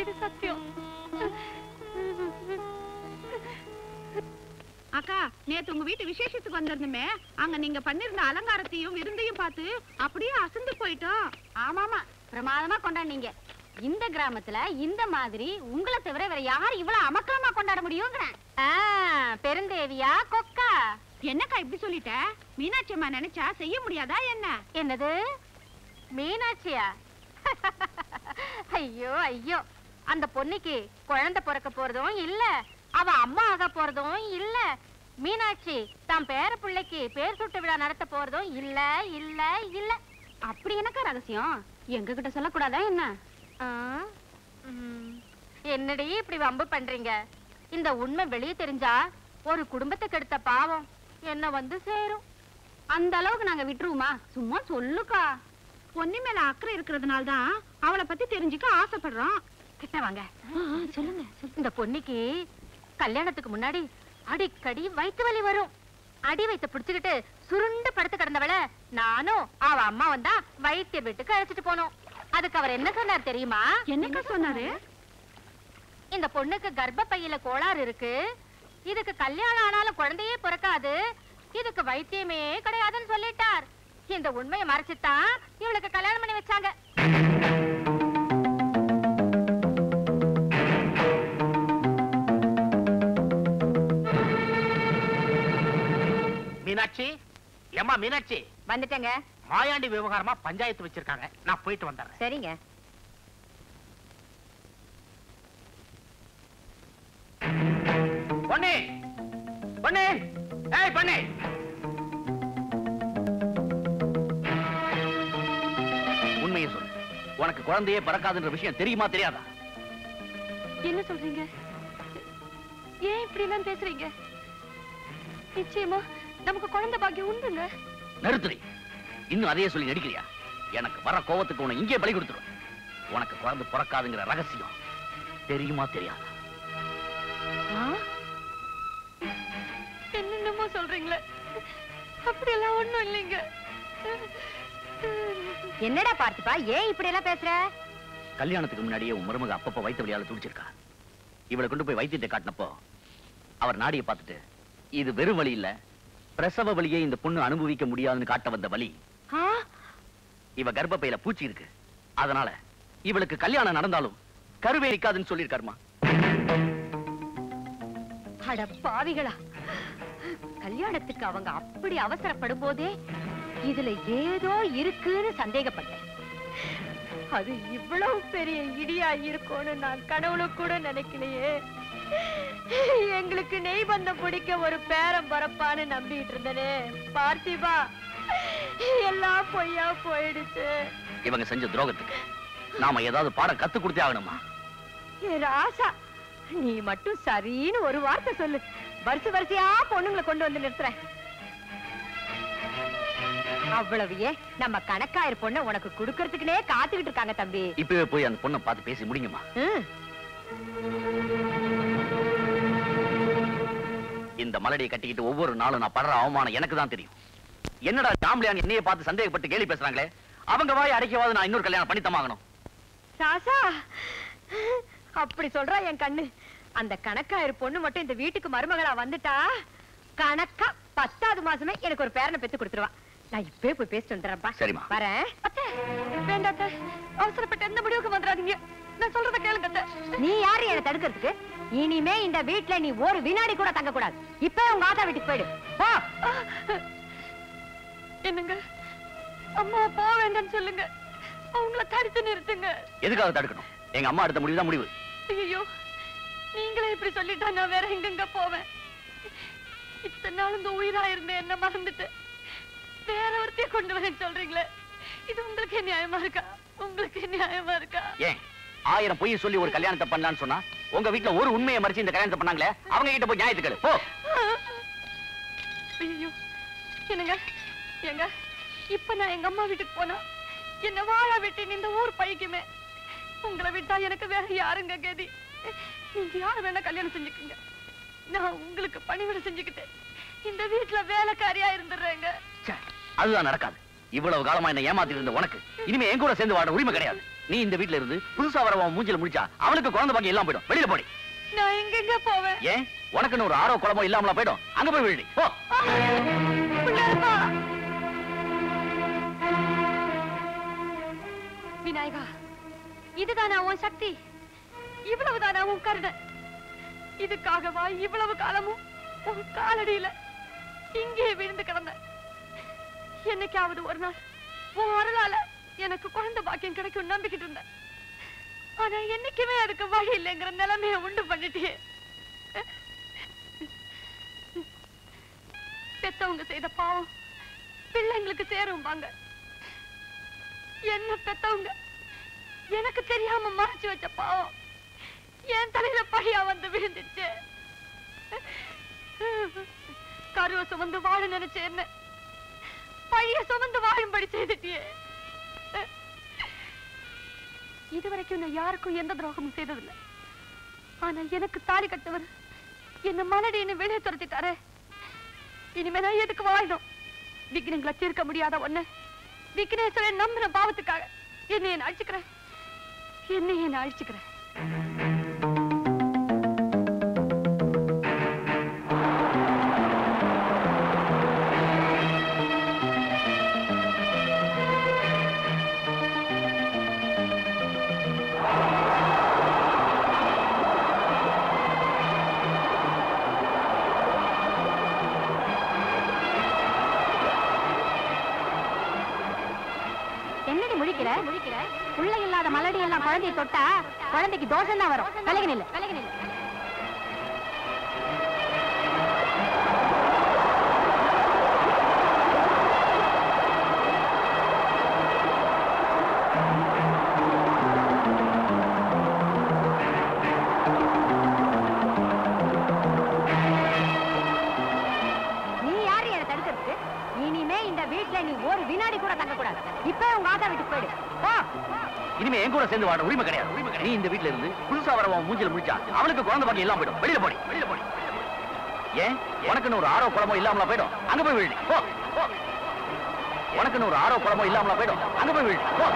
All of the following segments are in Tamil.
இது சத்தியம் அக்கா நேத்து உங்க வீட்டு விசேஷத்துக்கு வந்திருந்தோமே அங்க நீங்க பண்ணிருந்த அலங்காரத்தையும் விருந்தையும் பார்த்து அப்படியே அசந்து போயிட்டோம் ஆமாமா பிரமாதமா கொண்டாடுனீங்க இந்த கிராமத்துல இந்த மாதிரி உங்களை தவிர வேற யார் இவ்வளவு அமக்கலமா கொண்டாட முடியுங்கிறேன் ஆ, பெருந்தேவியா கொக்கா என்னக்கா இப்படி சொல்லிட்ட மீனாட்சி அம்மா நினைச்சா செய்ய முடியாதா என்ன என்னது மீனாட்சியா ஐயோ ஐயோ அந்த பொண்ணுக்கு குழந்தை பிறக்க போறதும் இல்ல அவ அம்மா ஆக போறதும் இல்ல மீனாட்சி தான் பேர பிள்ளைக்கு பேர் சுட்டு விழா நடத்த போறதும் இல்ல இல்ல இல்ல அப்படி என்னக்கா ரகசியம் எங்க கிட்ட சொல்லக்கூடாதா என்ன ஆ? ம். என்னடி இப்படி வம்பு பண்றீங்க இந்த உண்மை வெளியே தெரிஞ்சா ஒரு குடும்பத்துக்கு எடுத்த பாவம் என்ன வந்து சேரும் அந்த அளவுக்கு நாங்க விட்டுருவோமா சும்மா சொல்லுக்கா பொன்னி மேல அக்கறை இருக்கிறதுனால தான் அவளை பத்தி தெரிஞ்சுக்க ஆசைப்படுறோம் கிட்ட வாங்க சொல்லுங்க இந்த பொண்ணுக்கு கல்யாணத்துக்கு முன்னாடி அடிக்கடி வயித்து வலி வரும் அடி வயித்த புடிச்சுக்கிட்டு சுருண்டு படுத்து கிடந்தவள நானும் அவ அம்மா வந்தா வைத்தியர் வீட்டுக்கு அழைச்சிட்டு போனோம் அதுக்கு அவர் என்ன சொன்னார் தெரியுமா என்னக்கா சொன்னாரு இந்த பொண்ணுக்கு கர்ப்பப்பையில கோளாறு இருக்கு இதுக்கு கல்யாணம் ஆனாலும் குழந்தையே பிறக்காது இதுக்கு வைத்தியமே கிடையாதுன்னு சொல்லிட்டார் இந்த உண்மையை மறைச்சுதான் இவளுக்கு கல்யாணம் பண்ணி வச்சாங்க மீனாட்சி ஏம்மா மீனாட்சி வந்துட்டேங்க மாயாண்டி விவகாரமா பஞ்சாயத்து வச்சிருக்காங்க நான் போயிட்டு வந்துடுறேன் சரிங்க பொண்ணு பொண்ணு ஏய் பொண்ணு உண்மையை சொல்லு உனக்கு குழந்தையே பிறக்காதுன்ற விஷயம் தெரியுமா தெரியாதா என்ன சொல்றீங்க ஏன் இப்படி எல்லாம் பேசுறீங்க நிச்சயமா நமக்கு குழந்தை பாக்கியம் உண்டுங்க நிறுத்துறி இன்னும் அதையே சொல்லி நடிக்கிறியா எனக்கு வர கோவத்துக்கு உன்னை இங்கே பலி கொடுத்துருவேன் உனக்கு குழந்தை பிறக்காதுங்கிற ரகசியம் தெரியுமா தெரியாதா என்னென்னமோ சொல்றீங்களே அப்படியெல்லாம் ஒண்ணும் இல்லைங்க என்னடா பார்த்திபா ஏன் இப்படி எல்லாம் பேசுற கல்யாணத்துக்கு முன்னாடியே உன் மருமக அப்பப்ப வயிற்று வழியால துடிச்சிருக்கா இவளை கொண்டு போய் வைத்தியத்தை காட்டினப்போ அவர் நாடியை பார்த்துட்டு இது வெறும் வழி இல்ல பிரசவ வலியை இந்த பொண்ணு அனுபவிக்க முடியாதுன்னு காட்ட வந்த வலி இவ கர்ப்பப்பையில பூச்சி இருக்கு அதனால இவளுக்கு கல்யாணம் நடந்தாலும் கருவே இருக்காதுன்னு சொல்லியிருக்காருமா அட பாவிகளா கல்யாணத்துக்கு அவங்க அப்படி அவசரப்படும் போதே இதுல ஏதோ இருக்குன்னு சந்தேகப்பட்டேன் அது இவ்வளவு பெரிய இடியா இருக்கும்னு நான் கனவுல கூட நினைக்கலையே எங்களுக்கு நெய் பந்தம் பிடிக்க ஒரு பேரம் பரப்பான்னு நம்பிட்டு இருந்தனே பார்த்திபா எல்லாம் பொய்யா போயிடுச்சு இவங்க செஞ்ச துரோகத்துக்கு நாம ஏதாவது பாடம் கத்து கொடுத்தே ஆகணுமா ஏ ராசா நீ மட்டும் சரின்னு ஒரு வார்த்தை சொல்லு வரிசை வரிசையா பொண்ணுங்களை கொண்டு வந்து நிறுத்துறேன் அவ்வளவு ஏன் நம்ம கணக்காயிரு பொண்ண உனக்கு குடுக்கறதுக்குனே காத்துக்கிட்டு இருக்காங்க தம்பி இப்பவே போய் அந்த பொண்ணை பார்த்து பேசி முடியுமா ம். இந்த மலடியை கட்டிக்கிட்டு ஒவ்வொரு நாளும் நான் படுற அவமானம் எனக்கு தான் தெரியும் என்னடா ஜாம்பளியான் என்னைய பார்த்து சந்தேகப்பட்டு கேலி பேசுறாங்களே அவங்க வாய் அடைக்கவாது நான் இன்னொரு கல்யாணம் பண்ணித்தமாகணும் ராசா அப்படி சொல்றா என் கண்ணு அந்த கணக்காயிரு பொண்ணு மட்டும் இந்த வீட்டுக்கு மருமகளா வந்துட்டா கணக்கா பத்தாவது மாசமே எனக்கு ஒரு பேரனை பெத்து கொடுத்துருவா நான் இப்பவே போய் பேசிட்டு வந்துடுறேன்ப்பா சரிம்மா. வரேன் அத்தை, வேண்டாம் அத்தை. அவசரப்பட்டு எந்த முடிவுக்கு வந்துடாதீங்க நான் சொல்றத கேளுங்க அத்தை. நீ யாரு என்ன தடுக்கிறதுக்கு இனிமே இந்த வீட்ல நீ ஒரு வினாடி கூட தங்க கூடாது இப்ப உங்க ஆத்தா வீட்டுக்கு போயிடு போ என்னங்க அம்மா போக வேண்டாம்னு சொல்லுங்க அவங்கள தடுத்து நிறுத்துங்க எதுக்காக தடுக்கணும் எங்க அம்மா எடுத்த முடிவு தான் முடிவு ஐயோ நீங்களே இப்படி சொல்லிட்டா நான் வேற எங்கெங்க போவேன் இத்தனை நாள் இந்த உயிரா இருந்தேன் என்ன மறந்துட்டு வேற ஒருத்தைய கொண்டு வரேன்னு சொல்றீங்களே இது உங்களுக்கு நியாயமா இருக்கா உங்களுக்கு நியாயமா இருக்கா ஏன் ஆயிரம் பொய் சொல்லி ஒரு கல்யாணத்தை பண்ணலாம்னு சொன்னா உங்க வீட்டுல ஒரு உண்மையை மறைச்சு இந்த கல்யாணத்தை பண்ணாங்களே அவங்க கிட்ட போய் நியாயத்துக்கு போ ஐயோ என்னங்க ஏங்க இப்ப நான் எங்க அம்மா வீட்டுக்கு போனா என்ன வாழ விட்டு இந்த ஊர் பழிக்குமே உங்களை விட்டா எனக்கு வேற யாருங்க கதி நீங்க யாரு வேணா கல்யாணம் செஞ்சுக்குங்க நான் உங்களுக்கு பணிவிட செஞ்சுக்கிட்டு இந்த வீட்டுல வேலைக்காரியா இருந்துடுறேங்க ச்சே, அதுதான் நடக்காது இவ்வளவு காலமா என்ன ஏமாத்திட்டு இருந்த உனக்கு இனிமே என் கூட சேர்ந்து வாழ உரிமை கிடையாது நீ இந்த வீட்ல இருந்து புதுசா வரவன் மூஞ்சில முடிச்சா அவளுக்கு குழந்தை பாக்கி எல்லாம் போயிடும் வெளியில போடி நான் எங்கெங்க போவேன் ஏன் உனக்குன்னு ஒரு ஆரோ குழம்போ இல்லாமலா போயிடும் அங்க போய் விழுடி போ பிள்ளையம்மா. விநாயகா இதுதானா உன் சக்தி இவ்வளவுதானா உன் கருணை இதுக்காகவா இவ்வளவு காலமும் உன் காலடியில இங்கே விழுந்து கிடந்த என்னைக்காவது ஒரு நாள் உன் அருளால எனக்கு குழந்தை பாக்கியம் கிடைக்கும் நம்பிக்கிட்டு இருந்தேன் ஆனா என்னைக்குமே அதுக்கு வழி இல்லைங்கிற நிலைமைய உண்டு பண்ணிட்டியே பெத்தவங்க செய்த பாவம் பிள்ளைங்களுக்கு சேரும்பாங்க என்ன பெத்தவங்க எனக்கு தெரியாம மறைச்சு வச்ச பாவம் என் தலையில பழியா வந்து விழுந்துச்சு கருவ சுமந்து வாழ நினைச்ச என்ன பழிய சுமந்து வாழும்படி செய்துட்டியே இதுவரைக்கும் நான் யாருக்கும் எந்த துரோகமும் செய்ததில்லை ஆனா எனக்கு தாலி கட்டவர் என்ன மலடின்னு வெளியே துரத்திட்டாரே இனிமே நான் எதுக்கு வாழணும் விக்னங்களை தீர்க்க முடியாத ஒண்ணு விக்னேஸ்வரன் நம்பின பாவத்துக்காக என்னை நான் அழிச்சுக்கிறேன் என்னை நான் அழிச்சுக்கிறேன் என்னடி முழிக்கிற முழிக்கிற உள்ள இல்லாத மலடி எல்லாம் குழந்தைய தொட்டா குழந்தைக்கு தோஷம் தான் வரும் விலகி நில்லு விலகி நில்லு நீ யாரு என்ன தடுக்கிறதுக்கு இனிமே இந்த வீட்ல நீ ஒரு வினாடி கூட தங்க கூடாது இப்ப உங்க ஆத்தா வீட்டுக்கு போயிடு போ இனிமே என் கூட சேர்ந்து வாட உரிமை கிடையாது உரிமை கிடையாது. நீ இந்த வீட்ல இருந்து புதுசா வரவன் மூஞ்சில முடிச்சா அவளுக்கு குழந்தை பாக்கி எல்லாம் போயிடும் வெளியில போடி வெளியில போடி ஏன் உனக்குன்னு ஒரு ஆரோ குழம்போ இல்லாமலா போயிடும் அங்க போய் விழுடி போ போ. உனக்குன்னு ஒரு ஆரோ குழம்போ இல்லாமலா போயிடும் அங்க போய் விழுடி போ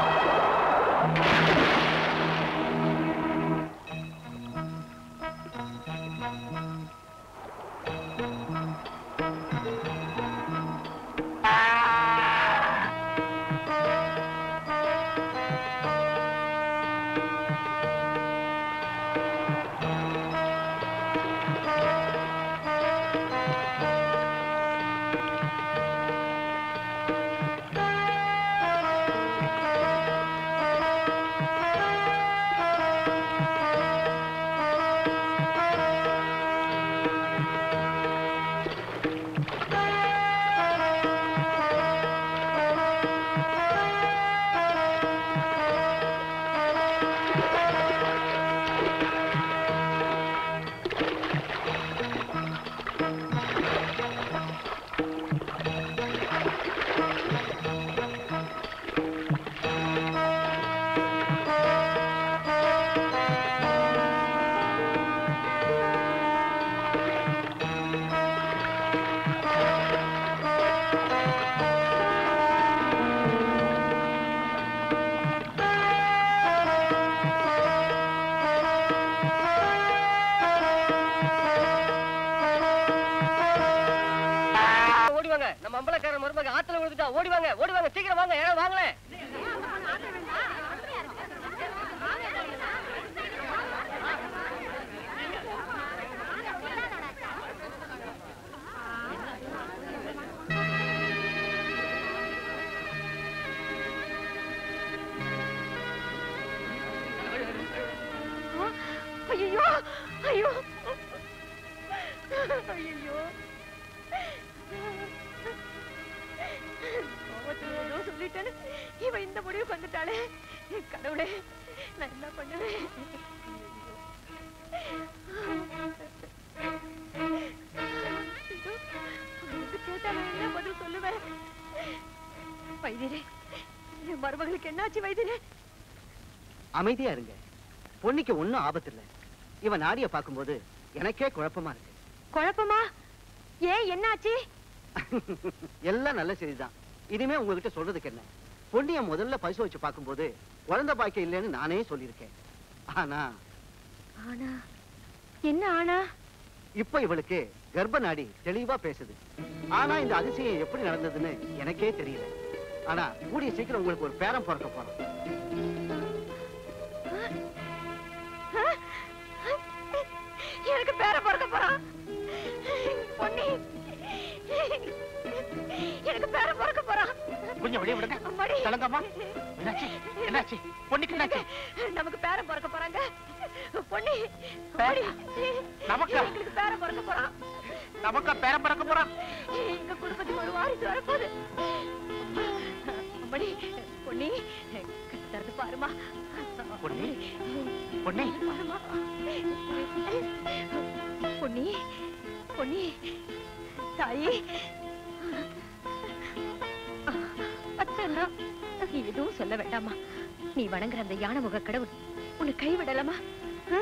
ஓடிவாங்க நம்ம அம்பலக்கார மருமக ஆத்துல விழுந்துட்டா ஓடிவாங்க ஓடிவாங்க சீக்கிரம் வாங்க யாரும் வாங்கல ஐயோ ஐயோ ஐயோ கோவத்துல ஏதோ சொல்லிட்டேன்னு இவ இந்த முடிவுக்கு வந்துட்டாளே என் கடவுளே நான் என்ன பண்ணுவேன் ஐயோ, அவனுக்கு கேட்டா நான் என்ன பதில் சொல்லுவேன் வைத்தியரே என் மருமகளுக்கு என்னாச்சு வைத்தியரே அமைதியா இருங்க பொண்ணுக்கு ஒண்ணும் ஆபத்து இல்ல இவன் நாடிய பாக்கும்போது எனக்கே குழப்பமா இருக்கு குழப்பமா ஏன் என்னாச்சு எல்லாம் நல்ல செய்திதான் இனிமே உங்ககிட்ட சொல்றதுக்கு என்ன பொண்ணிய முதல்ல பரிசோதிச்சு பார்க்கும்போது குழந்தை பாக்கியம் இல்லைன்னு நானே சொல்லியிருக்கேன் ஆனா ஆனா என்ன ஆனா இப்ப இவளுக்கு கர்ப்ப நாடி தெளிவா பேசுது ஆனா இந்த அதிசயம் எப்படி நடந்ததுன்னு எனக்கே தெரியல ஆனா கூடிய சீக்கிரம் உங்களுக்கு ஒரு பேரம் பிறக்க போறோம் எனக்கு பேர பிறக்க போறான் பொன்னி எனக்கு பேர பிறக்க போறான் கொஞ்சம் வெளியே விடுங்க அம்மாடி. கலங்கம்மா என்னாச்சு என்னாச்சு பொண்ணுக்கு என்னாச்சு நமக்கு பேர பிறக்க போறாங்க பொன்னி பேர- அம்மாடி. நமக்கா? எங்களுக்கு பேர பிறக்க போறான் நமக்கு பேரம் பிறக்க போறான் எங்க குடும்பத்துக்கு ஒரு வாரிசு வரப்போகுது அம்மாடி பொன்னி திறந்து பாருமா பொன்னி பொன்னி பாருமா பொன்னி பொன்னி தாயி அத்தன்னா எதுவும் சொல்ல வேண்டாமா நீ வணங்குற அந்த யானை முக கடவுள் உன்னை கைவிடலாமா ஆ?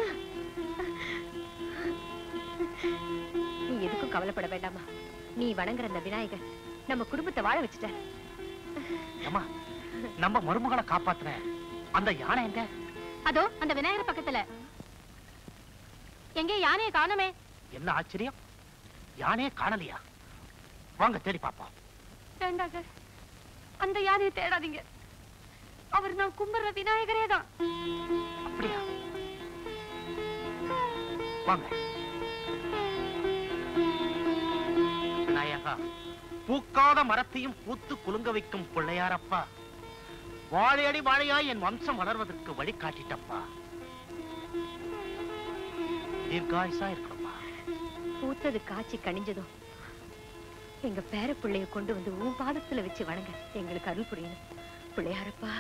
நீ எதுக்கும் கவலைப்பட வேண்டாமா நீ வணங்குற அந்த விநாயகர் நம்ம குடும்பத்தை வாழ வச்சுட்ட அம்மா நம்ம மருமகளை காப்பாத்துற அந்த யானை எங்க அதோ அந்த விநாயகர் பக்கத்துல எங்கே யானையை காணுமே என்ன ஆச்சரியம் யானையே காணலையா வாங்க தேடி பாப்போம் வேண்டாங்க அந்த யானையை தேடாதீங்க அவர் நான் கும்பிடுற விநாயகரே தான் அப்படியா வாங்க விநாயகா பூக்காத மரத்தையும் பூத்து குலுங்க வைக்கும் பிள்ளையாரப்பா வாழையடி வாழையாய் என் வம்சம் வளர்வதற்கு வழி காட்டிட்டப்பா தீர்காயுசா இருக்கணும்ப்பா பூத்தது காய்ச்சி கனிஞ்சதும் எங்க பேர பிள்ளைய கொண்டு வந்து உன் பாதத்துல வச்சு வணங்க எங்களுக்கு அருள் புரியணும் பிள்ளையாரப்பா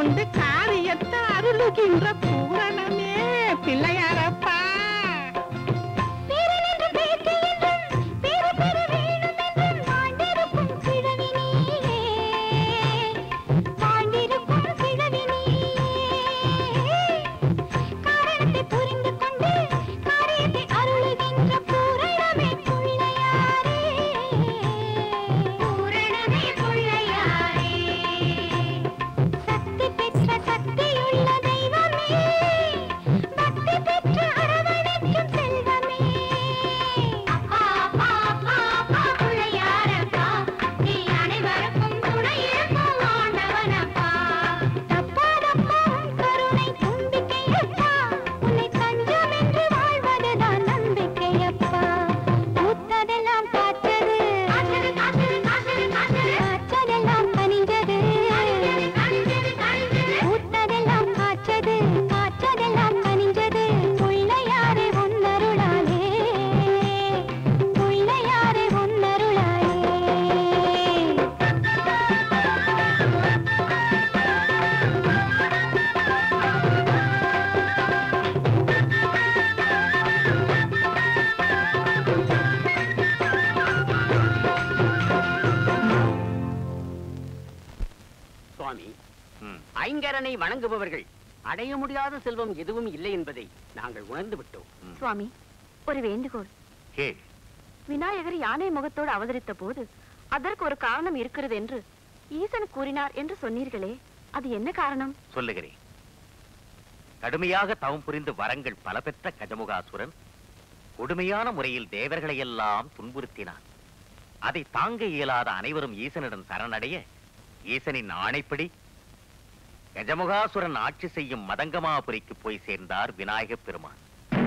கொண்டு காரியத்தை அருளுகின்ற பூரணமே பிள்ளையாரப்பா சக்தி பெற்ற சக்தியுள்ள தெய்வமே பக்தி பெற்ற அரவணைக்கும் செல்வமே அப்பா அப்பா அப்பா அப்பா பிள்ளையாரப்பா நீ அனைவருக்கும் துணை இருக்கும் ஆண்டவனப்பா தப்பாதப்பா உன் கருணை தும்பிக்கையப்பா உன்னை தஞ்சம் என்று வாழ்வதுதான் நம்பிக்கையப்பா பூத்ததெல்லாம் காத்தது காத்தது காத்தது காத்தது காத்தது காற்றதெல்லாம் கனிஞ்சது பூத்ததெல்லாம் காய்ச்சது காற்றதெல்லாம் கனிஞ்சது பிள்ளையாரே உன்னருளாலே பிள்ளையாரே உன்னருளாலே சுவாமி ம். ஐங்கரனை வணங்குபவர்கள் அடைய முடியாத செல்வம் எதுவும் இல்லை என்பதை நாங்கள் உணர்ந்து விட்டோம் சுவாமி ஒரு வேண்டுகோள் கேள் விநாயகர் யானை முகத்தோடு அவதரித்த போது அதற்கு ஒரு காரணம் இருக்கிறது என்று ஈசன் கூறினார் என்று சொன்னீர்களே அது என்ன காரணம் சொல்லுகிறேன் கடுமையாக தவம் புரிந்து வரங்கள் பல பெற்ற கஜமுகாசுரன் கொடுமையான முறையில் தேவர்களை எல்லாம் துன்புறுத்தினான் அதை தாங்க இயலாத அனைவரும் ஈசனிடம் சரணடைய ஈசனின் ஆணைப்படி கஜமுகாசுரன் ஆட்சி செய்யும் மதங்கமாபுரிக்கு போய் சேர்ந்தார் விநாயகப் பெருமான்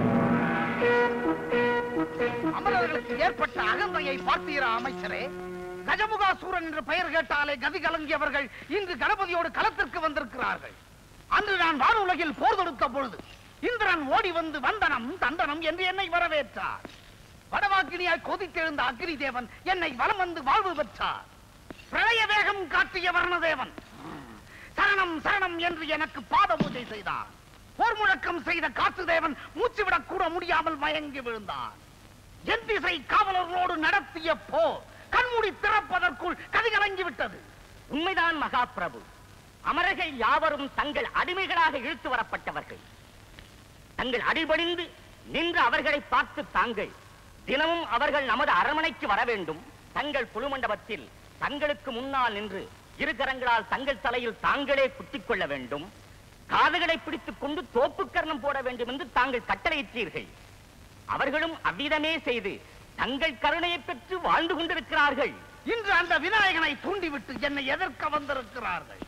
அமரர்களுக்கு ஏற்பட்ட அகந்தையை பார்த்தீரா அமைச்சரே கஜமுகாசூரன் என்று பெயர் கேட்டாலே கதி கலங்கியவர்கள் இன்று கணபதியோடு களத்திற்கு வந்திருக்கிறார்கள் அன்று நான் வானுலகில் போர் தொடுத்த பொழுது இந்திரன் ஓடி வந்து வந்தனம் தண்டனம் என்று என்னை வரவேற்றார் வடவாக்கினியாய் கொதித்தெழுந்த அக்னி தேவன் என்னை வலம் வந்து வாழ்வு பெற்றார் பிரளய வேகம் காட்டிய வர்ணதேவன் சரணம் சரணம் என்று எனக்கு பாத பூஜை செய்தார் போர் முழக்கம் செய்த காத்து தேவன் மூச்சுவிடக் கூட முடியாமல் மயங்கி விழுந்தார் என் திசை காவலர்களோடு நடத்திய போர் கண்மூடி திறப்பதற்குள் கதிகலங்கி விட்டது உண்மைதான் மகா பிரபு அமரர்கள் யாவரும் தங்கள் அடிமைகளாக இழுத்து வரப்பட்டவர்கள் தங்கள் அடிபணிந்து நின்று அவர்களை பார்த்து தாங்கள் தினமும் அவர்கள் நமது அரண்மனைக்கு வர வேண்டும் தங்கள் புழுமண்டபத்தில் தங்களுக்கு முன்னால் நின்று இரு கரங்களால் தங்கள் தலையில் தாங்களே குத்திக் கொள்ள வேண்டும் காதுகளை பிடித்துக் கொண்டு தோப்பு கர்ணம் போட வேண்டும் என்று தாங்கள் கட்டளையிட்டீர்கள் அவர்களும் அவ்விதமே செய்து தங்கள் கருணையை பெற்று வாழ்ந்து கொண்டிருக்கிறார்கள் இன்று அந்த விநாயகனை தூண்டிவிட்டு என்னை எதிர்க்க வந்திருக்கிறார்கள்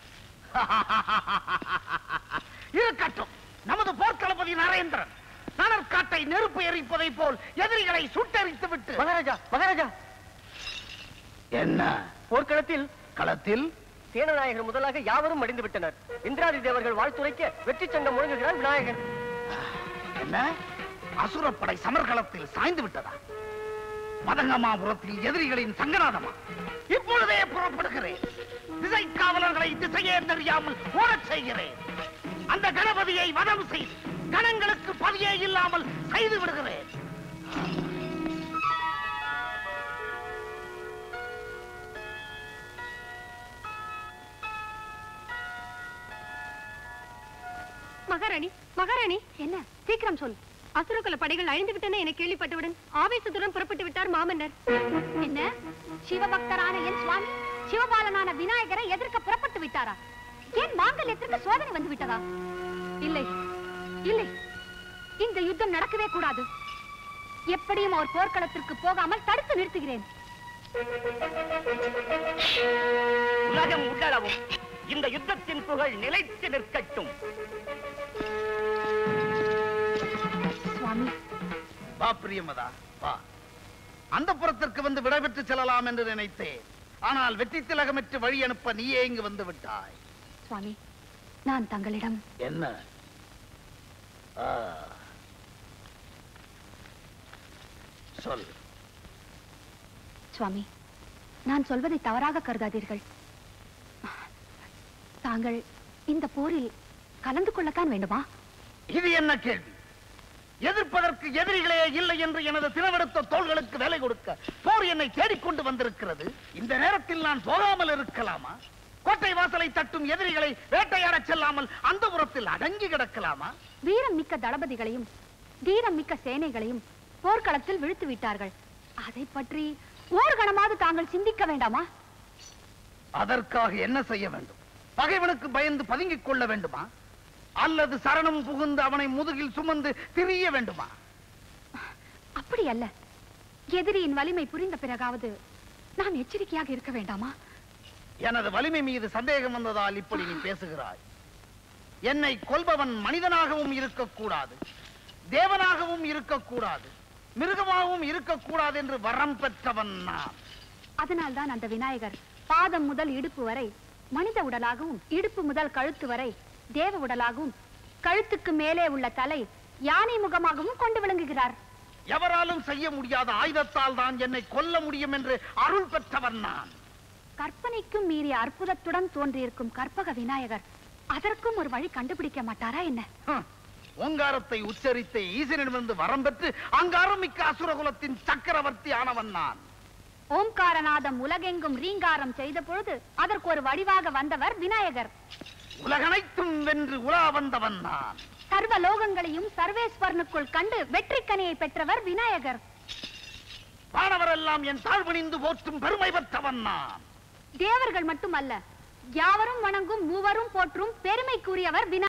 இருக்கட்டும் நமது போர்க்களபதி நரேந்திரன் நனற்காட்டை நெருப்பு எரிப்பதை போல் எதிரிகளை சுட்டெரித்து விட்டு மகாராஜா மகாராஜா என்ன போர்க்களத்தில் களத்தில் சேனநாயகர் முதலாக யாவரும் மடிந்து விட்டனர் இந்திராதி தேவர்கள் வாழ்த்துரைக்க வெற்றி சங்கம் முழங்குகிறார் விநாயகர் என்ன அசுரப்படை சமர்களத்தில் சாய்ந்து விட்டதா மதங்கமாபுரத்தில் எதிரிகளின் சங்கநாதமா இப்பொழுதே புறப்படுகிறேன் திசை காவலர்களை திசையே தெரியாமல் ஓடச் செய்கிறேன் அந்த கணபதியை வதம் செய்து கணங்களுக்கு பதியே இல்லாமல் செய்து விடுகிறேன் மகாராணி மகாராணி என்ன சீக்கிரம் சொல் அசுரகுல படைகள் அழிந்து விட்டன என கேள்விப்பட்டவுடன் ஆவேசத்துடன் புறப்பட்டு விட்டார் மாமன்னர் என்ன சிவபக்தரான என் சுவாமி சிவபாலனான விநாயகரை எதிர்க்க புறப்பட்டு விட்டாரா ஏன் மாங்கல்யத்திற்கு சோதனை வந்து விட்டதா இல்லை இல்லை இந்த யுத்தம் நடக்கவே கூடாது எப்படியும் அவர் போர்க்களத்திற்கு போகாமல் தடுத்து நிறுத்துகிறேன் உலகம் உள்ளளவும் இந்த யுத்தத்தின் புகழ் நிலைத்து நிற்கட்டும் சுவாமி வா பிரியமதா வா அந்த புறத்திற்கு வந்து விடைபெற்று செல்லலாம் என்று நினைத்தேன் ஆனால் வெற்றி திலகமிட்டு வழி அனுப்ப நீயே இங்கு வந்து விட்டாய் சுவாமி நான் தங்களிடம் என்ன ஆ. சொல் சுவாமி நான் சொல்வதை தவறாக கருதாதீர்கள் தாங்கள் இந்த போரில் கலந்து கொள்ளத்தான் வேண்டுமா இது என்ன கேள்வி எதிர்ப்பதற்கு எதிரிகளே இல்லை என்று எனது தினவெடுத்த தோள்களுக்கு வேலை கொடுக்க போர் என்னை தேடிக்கொண்டு வந்திருக்கிறது இந்த நேரத்தில் நான் போகாமல் இருக்கலாமா கோட்டை வாசலை தட்டும் எதிரிகளை வேட்டையாடச் செல்லாமல் அந்த புறத்தில் அடங்கி கிடக்கலாமா வீரம் மிக்க தளபதிகளையும் தீரம் மிக்க சேனைகளையும் போர்க்களத்தில் வீழ்த்து விட்டார்கள் அதை பற்றி ஓர் கணமாவது தாங்கள் சிந்திக்க வேண்டாமா அதற்காக என்ன செய்ய வேண்டும் பகைவனுக்கு பயந்து பதுங்கிக் கொள்ள வேண்டுமா அல்லது சரணம் புகுந்து அவனை முதுகில் சுமந்து திரிய வேண்டுமா அப்படி அல்ல எதிரியின் வலிமை புரிந்த பிறகாவது நாம் எச்சரிக்கையாக இருக்க வேண்டாமா எனது வலிமை மீது சந்தேகம் வந்ததால் இப்படி நீ பேசுகிறாய் என்னை கொல்பவன் மனிதனாகவும் இருக்கக்கூடாது தேவனாகவும் இருக்கக்கூடாது மிருகமாகவும் இருக்கக்கூடாது என்று வரம் பெற்றவன் நான் அதனால்தான் அந்த விநாயகர் பாதம் முதல் இடுப்பு வரை மனித உடலாகவும் இடுப்பு முதல் கழுத்து வரை தேவ உடலாகவும் கழுத்துக்கு மேலே உள்ள தலை யானை முகமாகவும் கொண்டு விளங்குகிறார் எவராலும் செய்ய முடியாத ஆயுதத்தால் தான் என்னை கொல்ல முடியும் என்று அருள் பெற்றவன் நான் கற்பனைக்கும் மீறிய அற்புதத்துடன் தோன்றியிருக்கும் கற்பக விநாயகர் அதற்கும் ஒரு வழி கண்டுபிடிக்க மாட்டாரா என்ன ஹம். ஓங்காரத்தை உச்சரித்த ஈசனிடமிருந்து வரம் பெற்று அங்காரம் மிக்க அசுரகுலத்தின் சக்கரவர்த்தி ஆனவன் நான் ஓம்காரநாதம் உலகெங்கும் ரீங்காரம் செய்த பொழுது அதற்கு ஒரு வடிவாக வந்தவர் விநாயகர் உலகனைத்தும் வென்று உலா வந்தவன் நான் சர்வ லோகங்களையும் சர்வேஸ்வரனுக்குள் கண்டு வெற்றிக்கனியை பெற்றவர் விநாயகர் வானவரெல்லாம் என் தாழ்வணிந்து போற்றும் பெருமை பெற்றவன் நான் தேவர்கள் மட்டுமல்ல யாவரும் வணங்கும் மூவரும் போற்றும் பெருமைக்குரியவர் விநாயகர்